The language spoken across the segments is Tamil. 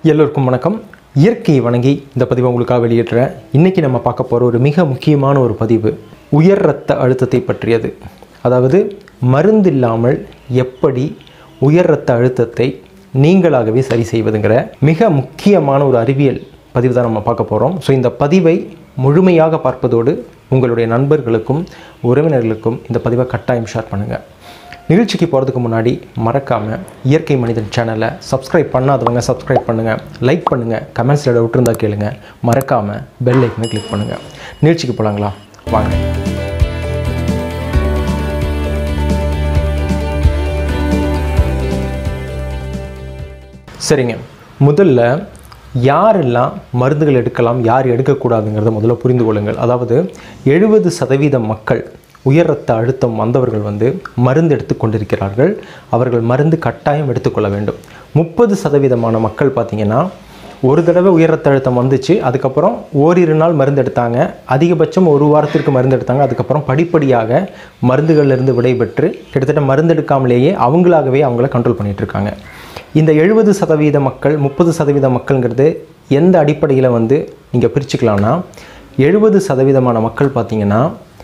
எல்லோருக்கும் வணக்கம் இயற்கையை வணங்கி இந்த பதிவை உங்களுக்காக வெளியிடுறேன் இன்றைக்கி நம்ம பார்க்க போகிற ஒரு மிக முக்கியமான ஒரு பதிவு உயர் இரத்த அழுத்தத்தை பற்றியது அதாவது மருந்து இல்லாமல் எப்படி உயர் இரத்த அழுத்தத்தை நீங்களாகவே சரி செய்வதுங்கிற மிக முக்கியமான ஒரு அறிவியல் பதிவு தான் நம்ம பார்க்க போகிறோம் ஸோ இந்த பதிவை முழுமையாக பார்ப்பதோடு உங்களுடைய நண்பர்களுக்கும் உறவினர்களுக்கும் இந்த பதிவை கட்டாயம் ஷேர் பண்ணுங்கள் நிகழ்ச்சிக்கு போகிறதுக்கு முன்னாடி மறக்காமல் இயற்கை மனிதன் சேனலை சப்ஸ்கிரைப் பண்ணாதவங்க சப்ஸ்கிரைப் பண்ணுங்கள் லைக் பண்ணுங்கள் கமெண்ட்ஸில் விட்டுருந்தா கேளுங்க மறக்காமல் பெல் ஐக்கனை கிளிக் பண்ணுங்கள் நிகழ்ச்சிக்கு போகலாங்களா வாங்க சரிங்க முதல்ல யாரெல்லாம் மருந்துகள் எடுக்கலாம் யார் எடுக்கக்கூடாதுங்கிறத முதல்ல புரிந்து கொள்ளுங்கள் அதாவது எழுபது சதவீத மக்கள் உயர் ரத்த அழுத்தம் வந்தவர்கள் வந்து மருந்து எடுத்து கொண்டிருக்கிறார்கள் அவர்கள் மருந்து கட்டாயம் எடுத்துக்கொள்ள வேண்டும் முப்பது சதவீதமான மக்கள் பார்த்திங்கன்னா ஒரு தடவை உயர் ரத்த அழுத்தம் வந்துச்சு அதுக்கப்புறம் ஓரிரு நாள் மருந்து எடுத்தாங்க அதிகபட்சம் ஒரு வாரத்திற்கு மருந்து எடுத்தாங்க அதுக்கப்புறம் படிப்படியாக மருந்துகளிலிருந்து விடைபெற்று கிட்டத்தட்ட மருந்து எடுக்காமலேயே அவங்களாகவே அவங்கள கண்ட்ரோல் பண்ணிட்டு இருக்காங்க இந்த எழுபது சதவீத மக்கள் முப்பது சதவீத மக்கள்ங்கிறது எந்த அடிப்படையில் வந்து நீங்கள் பிரிச்சுக்கலாம்னா எழுபது சதவீதமான மக்கள் பார்த்திங்கன்னா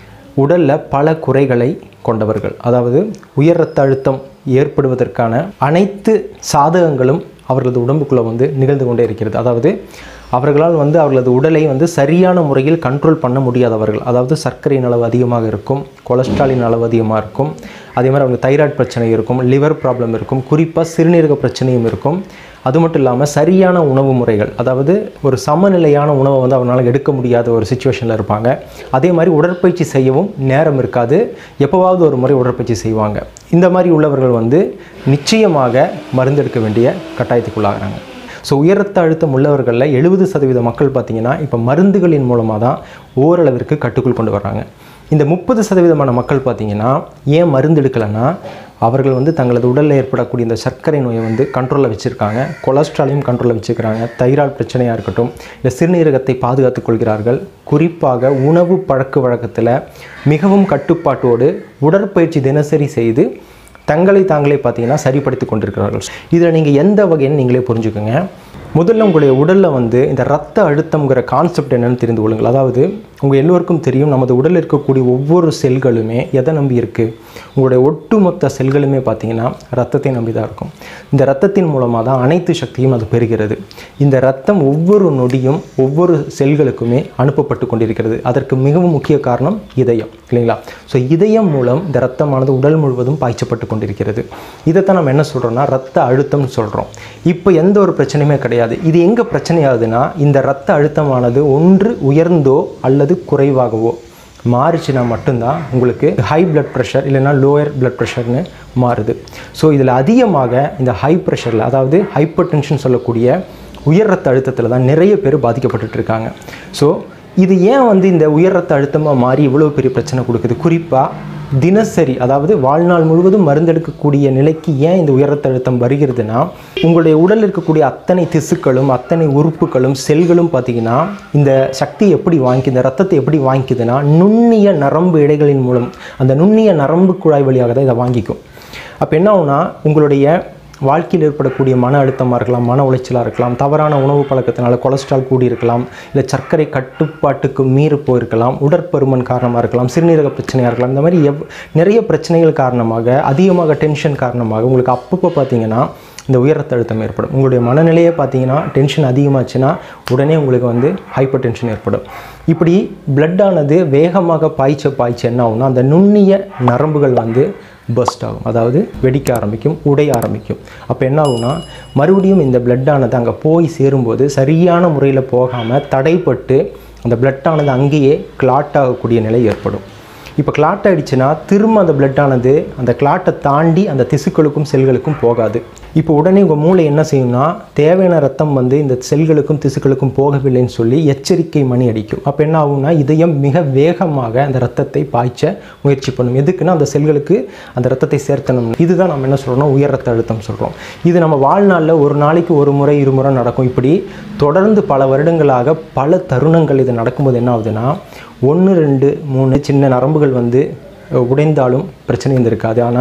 உடலில் பல குறைகளை கொண்டவர்கள் அதாவது உயர் ரத்த அழுத்தம் ஏற்படுவதற்கான அனைத்து சாதகங்களும் அவர்களது உடம்புக்குள்ளே வந்து நிகழ்ந்து கொண்டே இருக்கிறது அதாவது அவர்களால் வந்து அவர்களது உடலை வந்து சரியான முறையில் கண்ட்ரோல் பண்ண முடியாதவர்கள் அதாவது சர்க்கரையின் அளவு அதிகமாக இருக்கும் கொலஸ்ட்ராலின் அளவு அதிகமாக இருக்கும் அதே மாதிரி அவங்களுக்கு தைராய்டு பிரச்சனை இருக்கும் லிவர் ப்ராப்ளம் இருக்கும் குறிப்பாக சிறுநீரக பிரச்சனையும் இருக்கும் அது மட்டும் இல்லாமல் சரியான உணவு முறைகள் அதாவது ஒரு சமநிலையான உணவை வந்து அவங்களால எடுக்க முடியாத ஒரு சுச்சுவேஷனில் இருப்பாங்க அதே மாதிரி உடற்பயிற்சி செய்யவும் நேரம் இருக்காது எப்போவாவது ஒரு முறை உடற்பயிற்சி செய்வாங்க இந்த மாதிரி உள்ளவர்கள் வந்து நிச்சயமாக மருந்தெடுக்க வேண்டிய கட்டாயத்துக்குள்ளாகிறாங்க ஸோ உயர் ரத்த அழுத்தம் உள்ளவர்களில் எழுபது சதவீத மக்கள் பார்த்திங்கன்னா இப்போ மருந்துகளின் மூலமாக தான் ஓரளவிற்கு கட்டுக்குள் கொண்டு வர்றாங்க இந்த முப்பது சதவீதமான மக்கள் பார்த்திங்கன்னா ஏன் மருந்து எடுக்கலைன்னா அவர்கள் வந்து தங்களது உடலில் ஏற்படக்கூடிய இந்த சர்க்கரை நோயை வந்து கண்ட்ரோலில் வச்சுருக்காங்க கொலஸ்ட்ராலையும் கண்ட்ரோலில் வச்சுக்கிறாங்க தைராய்டு பிரச்சனையாக இருக்கட்டும் இல்லை சிறுநீரகத்தை பாதுகாத்துக் கொள்கிறார்கள் குறிப்பாக உணவு பழக்க வழக்கத்தில் மிகவும் கட்டுப்பாட்டோடு உடற்பயிற்சி தினசரி செய்து தங்களை தாங்களே பார்த்தீங்கன்னா சரிப்படுத்தி கொண்டிருக்கிறார்கள் இதில் நீங்கள் எந்த வகைன்னு நீங்களே புரிஞ்சுக்கோங்க முதல்ல உங்களுடைய உடலில் வந்து இந்த ரத்த அழுத்தம்ங்கிற கான்செப்ட் என்னன்னு தெரிந்து கொள்ளுங்கள் அதாவது உங்கள் எல்லோருக்கும் தெரியும் நமது உடலில் இருக்கக்கூடிய ஒவ்வொரு செல்களுமே எதை நம்பி இருக்குது உங்களுடைய ஒட்டுமொத்த செல்களுமே பார்த்தீங்கன்னா ரத்தத்தை நம்பி தான் இருக்கும் இந்த ரத்தத்தின் மூலமாக தான் அனைத்து சக்தியும் அது பெறுகிறது இந்த ரத்தம் ஒவ்வொரு நொடியும் ஒவ்வொரு செல்களுக்குமே அனுப்பப்பட்டு கொண்டிருக்கிறது அதற்கு மிகவும் முக்கிய காரணம் இதயம் இல்லைங்களா ஸோ இதயம் மூலம் இந்த ரத்தமானது உடல் முழுவதும் பாய்ச்சப்பட்டு கொண்டிருக்கிறது இதைத்தான் நம்ம என்ன சொல்கிறோம்னா ரத்த அழுத்தம்னு சொல்கிறோம் இப்போ எந்த ஒரு பிரச்சனையுமே கிடையாது இது எங்கே பிரச்சனையாகுதுன்னா இந்த ரத்த அழுத்தமானது ஒன்று உயர்ந்தோ அல்லது குறைவாகவோ மாறுச்சுன்னா மட்டும்தான் உங்களுக்கு ஹை பிளட் ப்ரெஷர் இல்லைன்னா லோயர் பிளட் ப்ரெஷர்னு மாறுது ஸோ இதில் அதிகமாக இந்த ஹை ப்ரெஷரில் அதாவது ஹைப்பர் டென்ஷன் சொல்லக்கூடிய உயர் ரத்த அழுத்தத்தில் தான் நிறைய பேர் பாதிக்கப்பட்டுட்டு இருக்காங்க ஸோ இது ஏன் வந்து இந்த உயர் ரத்த அழுத்தமாக மாறி இவ்வளோ பெரிய பிரச்சனை கொடுக்குது குறிப்பாக தினசரி அதாவது வாழ்நாள் முழுவதும் மருந்தெடுக்கக்கூடிய நிலைக்கு ஏன் இந்த உயர் ரத்த அழுத்தம் வருகிறதுனா உங்களுடைய உடலில் இருக்கக்கூடிய அத்தனை திசுக்களும் அத்தனை உறுப்புகளும் செல்களும் பார்த்தீங்கன்னா இந்த சக்தி எப்படி வாங்கி இந்த ரத்தத்தை எப்படி வாங்கிக்குதுன்னா நுண்ணிய நரம்பு இடைகளின் மூலம் அந்த நுண்ணிய நரம்பு குழாய் வழியாக தான் இதை வாங்கிக்கும் அப்போ என்ன ஆகுனா உங்களுடைய வாழ்க்கையில் ஏற்படக்கூடிய மன அழுத்தமாக இருக்கலாம் மன உளைச்சலாக இருக்கலாம் தவறான உணவு பழக்கத்தினால கொலஸ்ட்ரால் கூடி இருக்கலாம் இல்லை சர்க்கரை கட்டுப்பாட்டுக்கு மீறி போயிருக்கலாம் உடற்பருமன் காரணமாக இருக்கலாம் சிறுநீரக பிரச்சனையாக இருக்கலாம் இந்த மாதிரி எவ் நிறைய பிரச்சனைகள் காரணமாக அதிகமாக டென்ஷன் காரணமாக உங்களுக்கு அப்பப்போ பார்த்தீங்கன்னா இந்த உயர் ரத்த அழுத்தம் ஏற்படும் உங்களுடைய மனநிலையே பார்த்தீங்கன்னா டென்ஷன் அதிகமாச்சுன்னா உடனே உங்களுக்கு வந்து ஹைப்பர் டென்ஷன் ஏற்படும் இப்படி பிளட்டானது வேகமாக பாய்ச்ச பாய்ச்ச என்ன ஆகும்னா அந்த நுண்ணிய நரம்புகள் வந்து பஸ்ட் ஆகும் அதாவது வெடிக்க ஆரம்பிக்கும் உடைய ஆரம்பிக்கும் அப்போ என்ன ஆகும்னா மறுபடியும் இந்த பிளட்டானது அங்கே போய் சேரும்போது சரியான முறையில் போகாமல் தடைப்பட்டு அந்த பிளட்டானது அங்கேயே கிளாட் ஆகக்கூடிய நிலை ஏற்படும் இப்போ கிளாட் ஆகிடுச்சுன்னா திரும்ப அந்த பிளட்டானது அந்த கிளாட்டை தாண்டி அந்த திசுக்களுக்கும் செல்களுக்கும் போகாது இப்போ உடனே உங்கள் மூளை என்ன செய்யும்னா தேவையான ரத்தம் வந்து இந்த செல்களுக்கும் திசுக்களுக்கும் போகவில்லைன்னு சொல்லி எச்சரிக்கை மணி அடிக்கும் அப்போ என்ன ஆகும்னா இதயம் மிக வேகமாக அந்த ரத்தத்தை பாய்ச்ச முயற்சி பண்ணும் எதுக்குன்னா அந்த செல்களுக்கு அந்த ரத்தத்தை சேர்த்தணும் இதுதான் நம்ம என்ன சொல்கிறோம்னா உயர் ரத்த அழுத்தம் சொல்கிறோம் இது நம்ம வாழ்நாளில் ஒரு நாளைக்கு ஒரு முறை இருமுறை நடக்கும் இப்படி தொடர்ந்து பல வருடங்களாக பல தருணங்கள் இது நடக்கும்போது என்ன ஆகுதுன்னா ஒன்று ரெண்டு மூணு சின்ன நரம்புகள் வந்து உடைந்தாலும் பிரச்சனை இருந்திருக்காது ஆனால்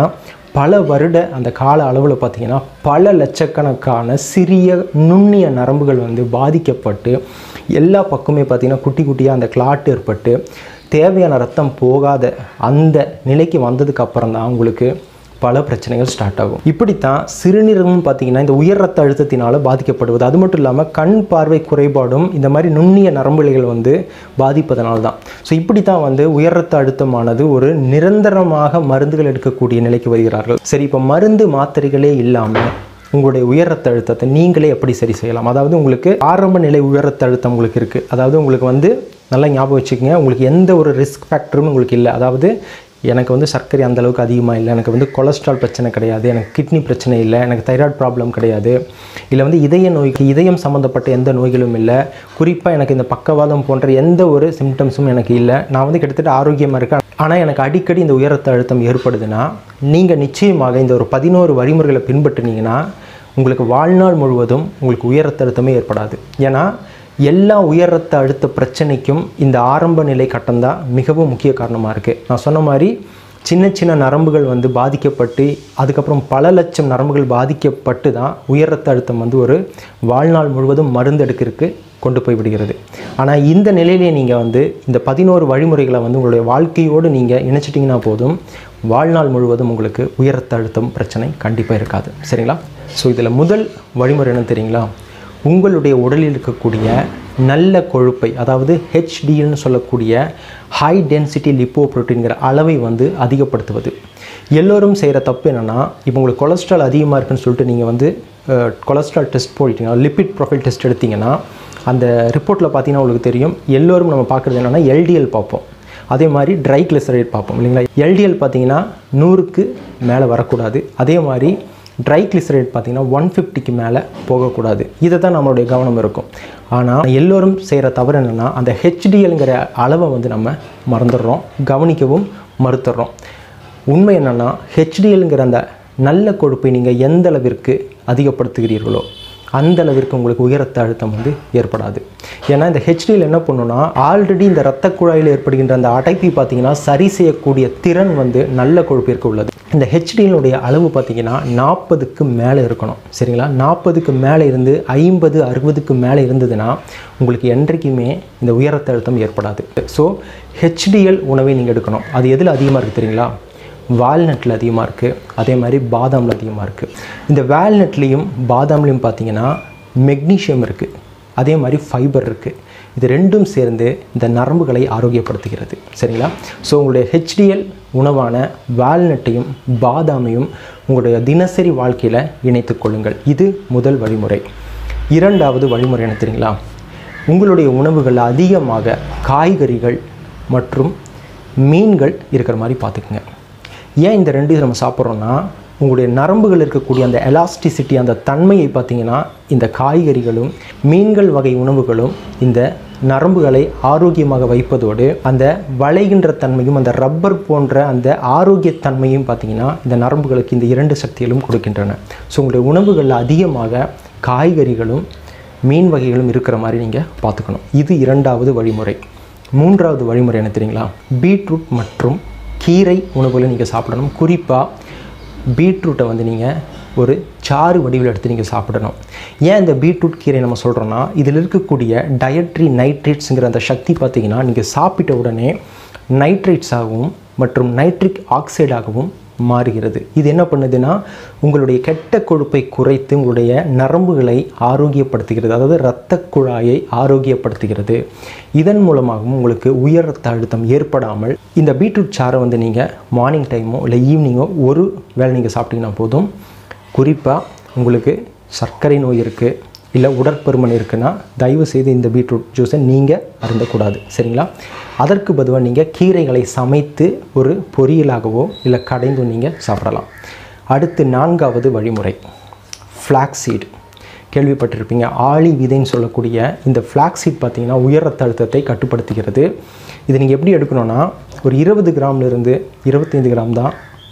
பல வருட அந்த கால அளவில் பார்த்தீங்கன்னா பல லட்சக்கணக்கான சிறிய நுண்ணிய நரம்புகள் வந்து பாதிக்கப்பட்டு எல்லா பக்கமே பார்த்தீங்கன்னா குட்டி குட்டியாக அந்த கிளாட் ஏற்பட்டு தேவையான ரத்தம் போகாத அந்த நிலைக்கு வந்ததுக்கு அப்புறம் தான் உங்களுக்கு பல பிரச்சனைகள் ஸ்டார்ட் ஆகும் இப்படித்தான் சிறுநீரகமும் பார்த்தீங்கன்னா இந்த உயர் ரத்த அழுத்தத்தினால பாதிக்கப்படுவது அது மட்டும் இல்லாமல் கண் பார்வை குறைபாடும் இந்த மாதிரி நுண்ணிய நரம்புகள் வந்து பாதிப்பதனால தான் ஸோ இப்படி தான் வந்து உயர் ரத்த அழுத்தமானது ஒரு நிரந்தரமாக மருந்துகள் எடுக்கக்கூடிய நிலைக்கு வருகிறார்கள் சரி இப்போ மருந்து மாத்திரைகளே இல்லாமல் உங்களுடைய உயர் ரத்த அழுத்தத்தை நீங்களே எப்படி சரி செய்யலாம் அதாவது உங்களுக்கு ஆரம்ப நிலை உயர் ரத்த அழுத்தம் உங்களுக்கு இருக்குது அதாவது உங்களுக்கு வந்து நல்லா ஞாபகம் வச்சுக்கோங்க உங்களுக்கு எந்த ஒரு ரிஸ்க் ஃபேக்டரும் உங்களுக்கு இல்லை அதாவது எனக்கு வந்து சர்க்கரை அந்த அளவுக்கு அதிகமாக இல்லை எனக்கு வந்து கொலஸ்ட்ரால் பிரச்சனை கிடையாது எனக்கு கிட்னி பிரச்சனை இல்லை எனக்கு தைராய்டு ப்ராப்ளம் கிடையாது இல்லை வந்து இதய நோய்க்கு இதயம் சம்மந்தப்பட்ட எந்த நோய்களும் இல்லை குறிப்பாக எனக்கு இந்த பக்கவாதம் போன்ற எந்த ஒரு சிம்டம்ஸும் எனக்கு இல்லை நான் வந்து கிட்டத்தட்ட ஆரோக்கியமாக இருக்கேன் ஆனால் எனக்கு அடிக்கடி இந்த உயர் ரத்த அழுத்தம் ஏற்படுதுன்னா நீங்கள் நிச்சயமாக இந்த ஒரு பதினோரு வழிமுறைகளை பின்பற்றினீங்கன்னா உங்களுக்கு வாழ்நாள் முழுவதும் உங்களுக்கு உயர் ரத்த அழுத்தமே ஏற்படாது ஏன்னா எல்லா உயர் ரத்த அழுத்த பிரச்சனைக்கும் இந்த ஆரம்ப நிலை கட்டம் தான் மிகவும் முக்கிய காரணமாக இருக்குது நான் சொன்ன மாதிரி சின்ன சின்ன நரம்புகள் வந்து பாதிக்கப்பட்டு அதுக்கப்புறம் பல லட்சம் நரம்புகள் பாதிக்கப்பட்டு தான் உயர் ரத்த அழுத்தம் வந்து ஒரு வாழ்நாள் முழுவதும் மருந்து எடுக்கிறதுக்கு கொண்டு போய் விடுகிறது ஆனால் இந்த நிலையிலே நீங்கள் வந்து இந்த பதினோரு வழிமுறைகளை வந்து உங்களுடைய வாழ்க்கையோடு நீங்கள் இணைச்சிட்டிங்கன்னா போதும் வாழ்நாள் முழுவதும் உங்களுக்கு உயர் ரத்த அழுத்தம் பிரச்சனை கண்டிப்பாக இருக்காது சரிங்களா ஸோ இதில் முதல் வழிமுறை என்ன தெரியுங்களா உங்களுடைய உடலில் இருக்கக்கூடிய நல்ல கொழுப்பை அதாவது ஹெச்டிஎல்னு சொல்லக்கூடிய ஹை டென்சிட்டி லிப்போப்ரோட்டீன்கிற அளவை வந்து அதிகப்படுத்துவது எல்லோரும் செய்கிற தப்பு என்னென்னா இப்போ உங்களுக்கு கொலஸ்ட்ரால் அதிகமாக இருக்குன்னு சொல்லிட்டு நீங்கள் வந்து கொலஸ்ட்ரால் டெஸ்ட் போயிட்டீங்க லிப்பிட் ப்ரொஃபைல் டெஸ்ட் எடுத்தீங்கன்னா அந்த ரிப்போர்ட்டில் பார்த்தீங்கன்னா உங்களுக்கு தெரியும் எல்லோரும் நம்ம பார்க்குறது என்னென்னா எல்டிஎல் பார்ப்போம் அதே மாதிரி ட்ரை கிளிசரைட் பார்ப்போம் இல்லைங்களா எல்டிஎல் பார்த்தீங்கன்னா நூறுக்கு மேலே வரக்கூடாது அதே மாதிரி ட்ரை கிளிசரைட் பார்த்தீங்கன்னா ஒன் ஃபிஃப்டிக்கு மேலே போகக்கூடாது இதை தான் நம்மளுடைய கவனம் இருக்கும் ஆனால் எல்லோரும் செய்கிற தவறு என்னென்னா அந்த ஹெச்டிஎல்ங்கிற அளவை வந்து நம்ம மறந்துடுறோம் கவனிக்கவும் மறுத்துடுறோம் உண்மை என்னென்னா ஹெச்டிஎல்ங்கிற அந்த நல்ல கொழுப்பை நீங்கள் எந்த அளவிற்கு அதிகப்படுத்துகிறீர்களோ அந்த அளவிற்கு உங்களுக்கு உயர் ரத்த அழுத்தம் வந்து ஏற்படாது ஏன்னா இந்த ஹெச்டிஎல் என்ன பண்ணுன்னா ஆல்ரெடி இந்த இரத்த குழாயில் ஏற்படுகின்ற அந்த அடைப்பை பார்த்தீங்கன்னா சரி செய்யக்கூடிய திறன் வந்து நல்ல கொழுப்பிற்கு உள்ளது இந்த ஹெச்டிஎல்னுடைய அளவு பார்த்தீங்கன்னா நாற்பதுக்கு மேலே இருக்கணும் சரிங்களா நாற்பதுக்கு மேலே இருந்து ஐம்பது அறுபதுக்கு மேலே இருந்ததுன்னா உங்களுக்கு என்றைக்குமே இந்த உயர் ரத்த அழுத்தம் ஏற்படாது ஸோ ஹெச்டிஎல் உணவை நீங்கள் எடுக்கணும் அது எதில் அதிகமாக இருக்குது தெரியுங்களா வால்நட்டில் அதிகமாக இருக்குது அதே மாதிரி பாதாமில் அதிகமாக இருக்குது இந்த வால்நட்லேயும் பாதாம்லேயும் பார்த்தீங்கன்னா மெக்னீஷியம் இருக்குது அதே மாதிரி ஃபைபர் இருக்குது இது ரெண்டும் சேர்ந்து இந்த நரம்புகளை ஆரோக்கியப்படுத்துகிறது சரிங்களா ஸோ உங்களுடைய ஹெச்டிஎல் உணவான வால்நட்டையும் பாதாமையும் உங்களுடைய தினசரி வாழ்க்கையில் இணைத்துக் கொள்ளுங்கள் இது முதல் வழிமுறை இரண்டாவது வழிமுறை என்ன தெரியுங்களா உங்களுடைய உணவுகளில் அதிகமாக காய்கறிகள் மற்றும் மீன்கள் இருக்கிற மாதிரி பார்த்துக்குங்க ஏன் இந்த ரெண்டு நம்ம சாப்பிட்றோன்னா உங்களுடைய நரம்புகள் இருக்கக்கூடிய அந்த எலாஸ்டிசிட்டி அந்த தன்மையை பார்த்தீங்கன்னா இந்த காய்கறிகளும் மீன்கள் வகை உணவுகளும் இந்த நரம்புகளை ஆரோக்கியமாக வைப்பதோடு அந்த வளைகின்ற தன்மையும் அந்த ரப்பர் போன்ற அந்த ஆரோக்கியத்தன்மையும் பார்த்தீங்கன்னா இந்த நரம்புகளுக்கு இந்த இரண்டு சக்திகளும் கொடுக்கின்றன ஸோ உங்களுடைய உணவுகளில் அதிகமாக காய்கறிகளும் மீன் வகைகளும் இருக்கிற மாதிரி நீங்கள் பார்த்துக்கணும் இது இரண்டாவது வழிமுறை மூன்றாவது வழிமுறை என்ன தெரியுங்களா பீட்ரூட் மற்றும் கீரை உணவுகளை நீங்கள் சாப்பிடணும் குறிப்பாக பீட்ரூட்டை வந்து நீங்கள் ஒரு சாறு வடிவில் எடுத்து நீங்கள் சாப்பிடணும் ஏன் இந்த பீட்ரூட் கீரை நம்ம சொல்கிறோன்னா இதில் இருக்கக்கூடிய டயட்ரி நைட்ரேட்ஸுங்கிற அந்த சக்தி பார்த்தீங்கன்னா நீங்கள் சாப்பிட்ட உடனே நைட்ரேட்ஸாகவும் மற்றும் நைட்ரிக் ஆக்சைடாகவும் மாறுகிறது இது என்ன பண்ணுதுன்னா உங்களுடைய கெட்ட கொழுப்பை குறைத்து உங்களுடைய நரம்புகளை ஆரோக்கியப்படுத்துகிறது அதாவது இரத்த குழாயை ஆரோக்கியப்படுத்துகிறது இதன் மூலமாகவும் உங்களுக்கு உயர் ரத்த அழுத்தம் ஏற்படாமல் இந்த பீட்ரூட் சாறை வந்து நீங்கள் மார்னிங் டைமோ இல்லை ஈவினிங்கோ ஒரு வேளை நீங்கள் சாப்பிட்டீங்கன்னா போதும் குறிப்பாக உங்களுக்கு சர்க்கரை நோய் இருக்குது இல்லை உடற்பருமன் இருக்குன்னா தயவு செய்து இந்த பீட்ரூட் ஜூஸை நீங்கள் அருந்தக்கூடாது சரிங்களா அதற்கு பதிலாக நீங்கள் கீரைகளை சமைத்து ஒரு பொரியலாகவோ இல்லை கடைந்தோ நீங்கள் சாப்பிடலாம் அடுத்து நான்காவது வழிமுறை ஃப்ளாக்ஸீட் கேள்விப்பட்டிருப்பீங்க ஆளி விதைன்னு சொல்லக்கூடிய இந்த ஃப்ளாக்ஸீட் பார்த்தீங்கன்னா உயர் ரத்த அழுத்தத்தை கட்டுப்படுத்துகிறது இது நீங்கள் எப்படி எடுக்கணும்னா ஒரு இருபது கிராம்லேருந்து இருபத்தைந்து கிராம் தான்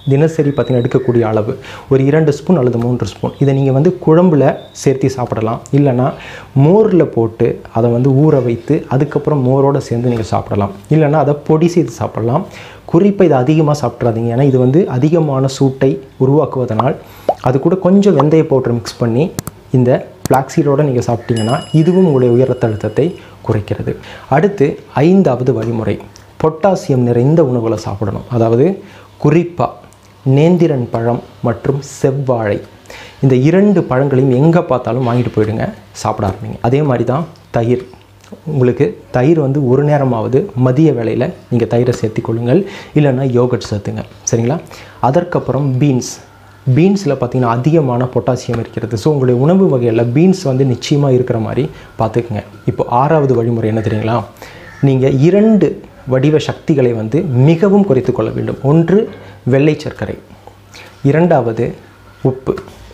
தினசரி பார்த்தீங்கன்னா எடுக்கக்கூடிய அளவு ஒரு இரண்டு ஸ்பூன் அல்லது மூன்று ஸ்பூன் இதை நீங்கள் வந்து குழம்புல சேர்த்து சாப்பிடலாம் இல்லைன்னா மோரில் போட்டு அதை வந்து ஊற வைத்து அதுக்கப்புறம் மோரோடு சேர்ந்து நீங்கள் சாப்பிடலாம் இல்லைன்னா அதை பொடி செய்து சாப்பிடலாம் குறிப்பாக இதை அதிகமாக சாப்பிட்றாதீங்க ஏன்னா இது வந்து அதிகமான சூட்டை உருவாக்குவதனால் அது கூட கொஞ்சம் வெந்தய பவுடர் மிக்ஸ் பண்ணி இந்த ஃப்ளாக்ஸீடோடு நீங்கள் சாப்பிட்டீங்கன்னா இதுவும் உங்களுடைய உயர் ரத்த அழுத்தத்தை குறைக்கிறது அடுத்து ஐந்தாவது வழிமுறை பொட்டாசியம் நிறைந்த உணவுகளை சாப்பிடணும் அதாவது குறிப்பாக நேந்திரன் பழம் மற்றும் செவ்வாழை இந்த இரண்டு பழங்களையும் எங்கே பார்த்தாலும் வாங்கிட்டு போயிடுங்க சாப்பிட ஆரம்பிங்க அதே மாதிரி தான் தயிர் உங்களுக்கு தயிர் வந்து ஒரு நேரமாவது மதிய வேளையில் நீங்கள் தயிரை சேர்த்து கொள்ளுங்கள் இல்லைன்னா யோகட் சேர்த்துங்க சரிங்களா அதற்கப்புறம் பீன்ஸ் பீன்ஸில் பார்த்தீங்கன்னா அதிகமான பொட்டாசியம் இருக்கிறது ஸோ உங்களுடைய உணவு வகையில் பீன்ஸ் வந்து நிச்சயமாக இருக்கிற மாதிரி பார்த்துக்குங்க இப்போ ஆறாவது வழிமுறை என்ன தெரியுங்களா நீங்கள் இரண்டு வடிவ சக்திகளை வந்து மிகவும் குறைத்து கொள்ள வேண்டும் ஒன்று வெள்ளை சர்க்கரை இரண்டாவது உப்பு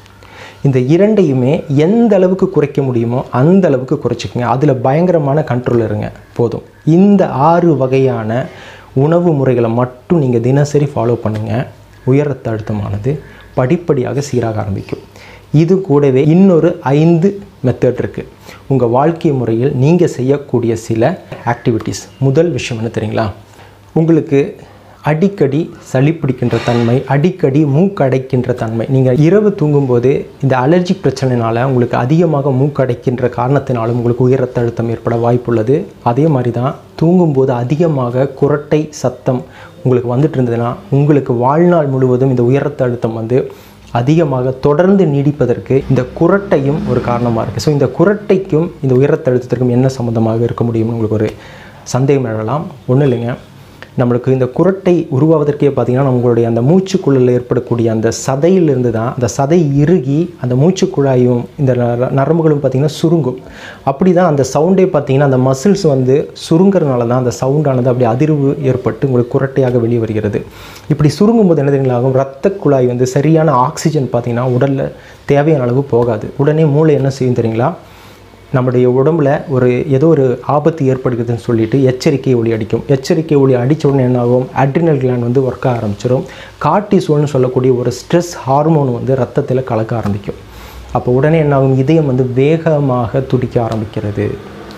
இந்த இரண்டையுமே எந்த அளவுக்கு குறைக்க முடியுமோ அந்த அளவுக்கு குறைச்சிக்கங்க அதில் பயங்கரமான கண்ட்ரோல் இருங்க போதும் இந்த ஆறு வகையான உணவு முறைகளை மட்டும் நீங்கள் தினசரி ஃபாலோ பண்ணுங்கள் உயர் ரத்த அழுத்தமானது படிப்படியாக சீராக ஆரம்பிக்கும் இது கூடவே இன்னொரு ஐந்து மெத்தட் இருக்குது உங்கள் வாழ்க்கை முறையில் நீங்கள் செய்யக்கூடிய சில ஆக்டிவிட்டீஸ் முதல் விஷயம் என்ன தெரியுங்களா உங்களுக்கு அடிக்கடி சளி பிடிக்கின்ற தன்மை அடிக்கடி மூக்கடைக்கின்ற தன்மை நீங்கள் இரவு தூங்கும்போது இந்த அலர்ஜிக் பிரச்சனைனால உங்களுக்கு அதிகமாக மூக்கடைக்கின்ற காரணத்தினாலும் உங்களுக்கு உயர் ரத்த அழுத்தம் ஏற்பட வாய்ப்புள்ளது அதே மாதிரி தான் தூங்கும்போது அதிகமாக குரட்டை சத்தம் உங்களுக்கு வந்துட்டு இருந்ததுன்னா உங்களுக்கு வாழ்நாள் முழுவதும் இந்த உயர் ரத்த அழுத்தம் வந்து அதிகமாக தொடர்ந்து நீடிப்பதற்கு இந்த குரட்டையும் ஒரு காரணமாக இருக்குது ஸோ இந்த குரட்டைக்கும் இந்த உயர் ரத்த அழுத்தத்திற்கும் என்ன சம்மந்தமாக இருக்க முடியும்னு உங்களுக்கு ஒரு சந்தேகம் எழலாம் ஒன்றும் இல்லைங்க நம்மளுக்கு இந்த குரட்டை உருவாவதற்கே பார்த்திங்கன்னா நம்மளுடைய அந்த மூச்சுக்குழலில் ஏற்படக்கூடிய அந்த சதையிலிருந்து தான் அந்த சதை இறுகி அந்த மூச்சுக்குழாயும் இந்த நர- நரம்புகளும் பார்த்திங்கன்னா சுருங்கும் அப்படி தான் அந்த சவுண்டே பார்த்திங்கன்னா அந்த மசில்ஸ் வந்து சுருங்கிறதுனால தான் அந்த சவுண்டானது அப்படி அதிர்வு ஏற்பட்டு உங்களுக்கு குரட்டையாக வெளியே வருகிறது இப்படி சுருங்கும் போது என்ன தெரியுங்களா ஆகும் ரத்த குழாய் வந்து சரியான ஆக்சிஜன் பார்த்திங்கன்னா உடலில் தேவையான அளவு போகாது உடனே மூளை என்ன செய்யும் தெரியுங்களா நம்முடைய உடம்புல ஒரு ஏதோ ஒரு ஆபத்து ஏற்படுகிறதுன்னு சொல்லிட்டு எச்சரிக்கை ஒளி அடிக்கும் எச்சரிக்கை ஒளி அடித்த உடனே என்ன ஆகும் அட்ரினல் கிளாண்ட் வந்து ஒர்க் ஆரம்பிச்சிடும் கார்டிசோல்னு சொல்லக்கூடிய ஒரு ஸ்ட்ரெஸ் ஹார்மோன் வந்து ரத்தத்தில் கலக்க ஆரம்பிக்கும் அப்போ உடனே என்ன ஆகும் இதயம் வந்து வேகமாக துடிக்க ஆரம்பிக்கிறது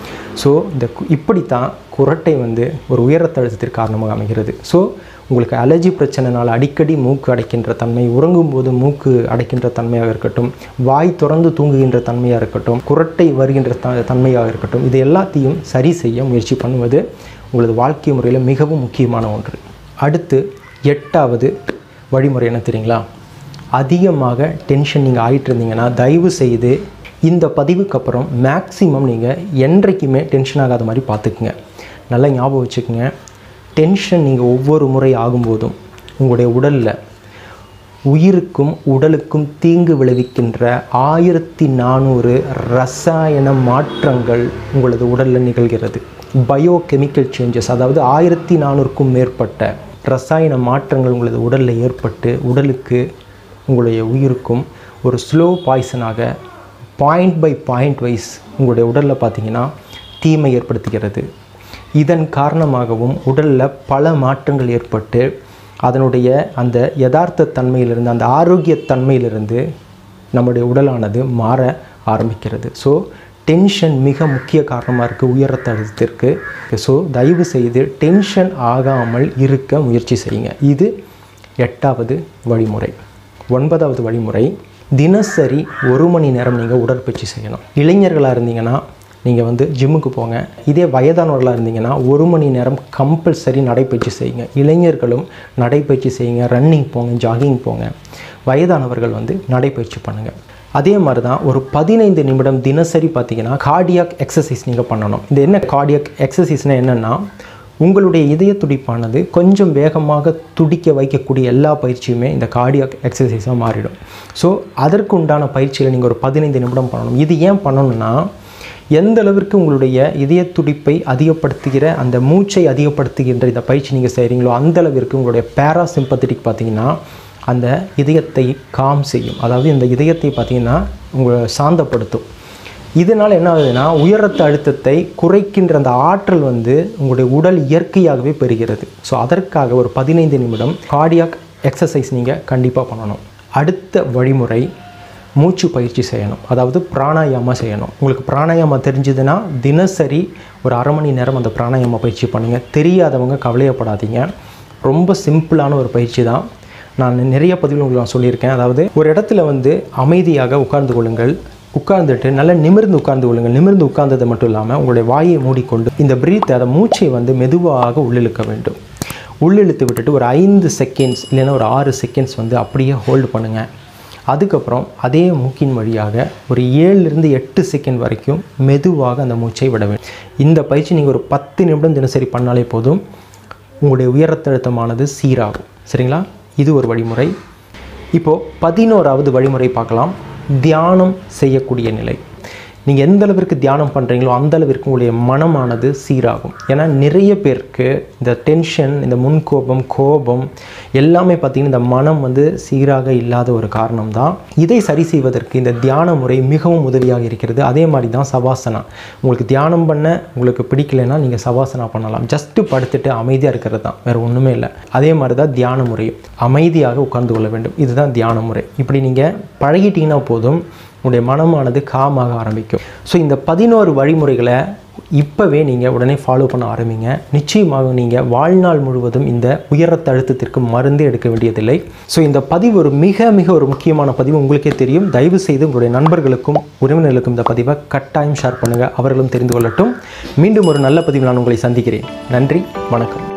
ஸோ இந்த கு- இப்படித்தான் குரட்டை வந்து ஒரு உயர் ரத்த அழுத்தத்திற்கு காரணமாக அமைகிறது ஸோ உங்களுக்கு அலர்ஜி பிரச்சனைனால அடிக்கடி மூக்கு அடைக்கின்ற தன்மை உறங்கும் போது மூக்கு அடைக்கின்ற தன்மையாக இருக்கட்டும் வாய் திறந்து தூங்குகின்ற தன்மையாக இருக்கட்டும் குரட்டை வருகின்ற த தன்மையாக இருக்கட்டும் இது எல்லாத்தையும் சரி செய்ய முயற்சி பண்ணுவது உங்களது வாழ்க்கை முறையில் மிகவும் முக்கியமான ஒன்று அடுத்து எட்டாவது வழிமுறை என்ன தெரியுங்களா அதிகமாக டென்ஷன் நீங்கள் ஆகிட்டு இருந்தீங்கன்னா தயவு செய்து இந்த பதிவுக்கு அப்புறம் மேக்ஸிமம் நீங்கள் என்றைக்குமே டென்ஷன் ஆகாத மாதிரி பார்த்துக்குங்க நல்லா ஞாபகம் வச்சுக்கோங்க டென்ஷன் நீங்கள் ஒவ்வொரு முறை ஆகும்போதும் உங்களுடைய உடலில் உயிருக்கும் உடலுக்கும் தீங்கு விளைவிக்கின்ற ஆயிரத்தி நானூறு ரசாயன மாற்றங்கள் உங்களது உடலில் நிகழ்கிறது பயோகெமிக்கல் சேஞ்சஸ் அதாவது ஆயிரத்தி நானூறுக்கும் மேற்பட்ட ரசாயன மாற்றங்கள் உங்களது உடலில் ஏற்பட்டு உடலுக்கு உங்களுடைய உயிருக்கும் ஒரு ஸ்லோ பாய்சனாக பாயிண்ட் பை பாயிண்ட் வைஸ் உங்களுடைய உடலில் பார்த்தீங்கன்னா தீமை ஏற்படுத்துகிறது இதன் காரணமாகவும் உடலில் பல மாற்றங்கள் ஏற்பட்டு அதனுடைய அந்த யதார்த்த தன்மையிலிருந்து அந்த ஆரோக்கிய தன்மையிலிருந்து நம்முடைய உடலானது மாற ஆரம்பிக்கிறது ஸோ டென்ஷன் மிக முக்கிய காரணமாக இருக்குது உயர் ரத்த அழுத்தத்திற்கு ஸோ தயவு செய்து டென்ஷன் ஆகாமல் இருக்க முயற்சி செய்யுங்க இது எட்டாவது வழிமுறை ஒன்பதாவது வழிமுறை தினசரி ஒரு மணி நேரம் நீங்கள் உடற்பயிற்சி செய்யணும் இளைஞர்களாக இருந்தீங்கன்னா நீங்கள் வந்து ஜிம்முக்கு போங்க இதே வயதானவர்களாக இருந்தீங்கன்னா ஒரு மணி நேரம் கம்பல்சரி நடைப்பயிற்சி செய்யுங்க இளைஞர்களும் நடைப்பயிற்சி செய்யுங்க ரன்னிங் போங்க ஜாகிங் போங்க வயதானவர்கள் வந்து நடைப்பயிற்சி பண்ணுங்கள் அதே மாதிரி தான் ஒரு பதினைந்து நிமிடம் தினசரி பார்த்தீங்கன்னா கார்டியாக் எக்ஸசைஸ் நீங்கள் பண்ணணும் இந்த என்ன கார்டியாக் எக்ஸசைஸ்னால் என்னென்னா உங்களுடைய இதய துடிப்பானது கொஞ்சம் வேகமாக துடிக்க வைக்கக்கூடிய எல்லா பயிற்சியுமே இந்த கார்டியாக் எக்ஸசைஸாக மாறிடும் ஸோ அதற்கு உண்டான பயிற்சியில் நீங்கள் ஒரு பதினைந்து நிமிடம் பண்ணணும் இது ஏன் பண்ணணும்னா எந்த அளவிற்கு உங்களுடைய இதய துடிப்பை அதிகப்படுத்துகிற அந்த மூச்சை அதிகப்படுத்துகின்ற இந்த பயிற்சி நீங்கள் செய்கிறீங்களோ அந்த அளவிற்கு உங்களுடைய பேராசிம்பத்தட்டிக் பார்த்தீங்கன்னா அந்த இதயத்தை காம் செய்யும் அதாவது இந்த இதயத்தை பார்த்தீங்கன்னா உங்களை சாந்தப்படுத்தும் இதனால் என்ன ஆகுதுன்னா உயர் ரத்த அழுத்தத்தை குறைக்கின்ற அந்த ஆற்றல் வந்து உங்களுடைய உடல் இயற்கையாகவே பெறுகிறது ஸோ அதற்காக ஒரு பதினைந்து நிமிடம் கார்டியாக் எக்ஸசைஸ் நீங்கள் கண்டிப்பாக பண்ணணும் அடுத்த வழிமுறை மூச்சு பயிற்சி செய்யணும் அதாவது பிராணாயாமா செய்யணும் உங்களுக்கு பிராணாயாமா தெரிஞ்சதுன்னா தினசரி ஒரு அரை மணி நேரம் அந்த பிராணாயாமா பயிற்சி பண்ணுங்கள் தெரியாதவங்க கவலையப்படாதீங்க ரொம்ப சிம்பிளான ஒரு பயிற்சி தான் நான் நிறைய பதிவில் உங்களுக்கு நான் சொல்லியிருக்கேன் அதாவது ஒரு இடத்துல வந்து அமைதியாக உட்கார்ந்து கொள்ளுங்கள் உட்கார்ந்துட்டு நல்லா நிமிர்ந்து உட்கார்ந்து கொள்ளுங்கள் நிமிர்ந்து உட்கார்ந்தது மட்டும் இல்லாமல் உங்களுடைய வாயை மூடிக்கொண்டு இந்த பிரீத் அதை மூச்சை வந்து மெதுவாக உள்ளிழுக்க வேண்டும் உள்ளிழுத்து விட்டுட்டு ஒரு ஐந்து செகண்ட்ஸ் இல்லைன்னா ஒரு ஆறு செகண்ட்ஸ் வந்து அப்படியே ஹோல்டு பண்ணுங்கள் அதுக்கப்புறம் அதே மூக்கின் வழியாக ஒரு ஏழுலேருந்து எட்டு செகண்ட் வரைக்கும் மெதுவாக அந்த மூச்சை விட வேண்டும் இந்த பயிற்சி நீங்கள் ஒரு பத்து நிமிடம் தினசரி பண்ணாலே போதும் உங்களுடைய உயர் ரத்த அழுத்தமானது சீராகும் சரிங்களா இது ஒரு வழிமுறை இப்போது பதினோராவது வழிமுறை பார்க்கலாம் தியானம் செய்யக்கூடிய நிலை நீங்கள் எந்த அளவிற்கு தியானம் பண்ணுறீங்களோ அந்த அளவிற்கு உங்களுடைய மனமானது சீராகும் ஏன்னா நிறைய பேருக்கு இந்த டென்ஷன் இந்த முன்கோபம் கோபம் எல்லாமே பார்த்திங்கன்னா இந்த மனம் வந்து சீராக இல்லாத ஒரு காரணம் தான் இதை சரி செய்வதற்கு இந்த தியான முறை மிகவும் உதவியாக இருக்கிறது அதே மாதிரி தான் சவாசனா உங்களுக்கு தியானம் பண்ண உங்களுக்கு பிடிக்கலைன்னா நீங்கள் சவாசனா பண்ணலாம் ஜஸ்ட்டு படுத்துட்டு அமைதியாக இருக்கிறது தான் வேறு ஒன்றுமே இல்லை அதே மாதிரி தான் தியான முறையும் அமைதியாக உட்கார்ந்து கொள்ள வேண்டும் இதுதான் தியான முறை இப்படி நீங்கள் பழகிட்டீங்கன்னா போதும் உங்களுடைய மனமானது காமாக ஆரம்பிக்கும் ஸோ இந்த பதினோரு வழிமுறைகளை இப்போவே நீங்கள் உடனே ஃபாலோ பண்ண ஆரம்பிங்க நிச்சயமாக நீங்கள் வாழ்நாள் முழுவதும் இந்த உயர் ரத்த அழுத்தத்திற்கு மருந்தே எடுக்க வேண்டியதில்லை ஸோ இந்த பதிவு ஒரு மிக மிக ஒரு முக்கியமான பதிவு உங்களுக்கே தெரியும் தயவு செய்து உங்களுடைய நண்பர்களுக்கும் உறவினர்களுக்கும் இந்த பதிவை கட்டாயம் ஷேர் பண்ணுங்கள் அவர்களும் தெரிந்து கொள்ளட்டும் மீண்டும் ஒரு நல்ல பதிவில் நான் உங்களை சந்திக்கிறேன் நன்றி வணக்கம்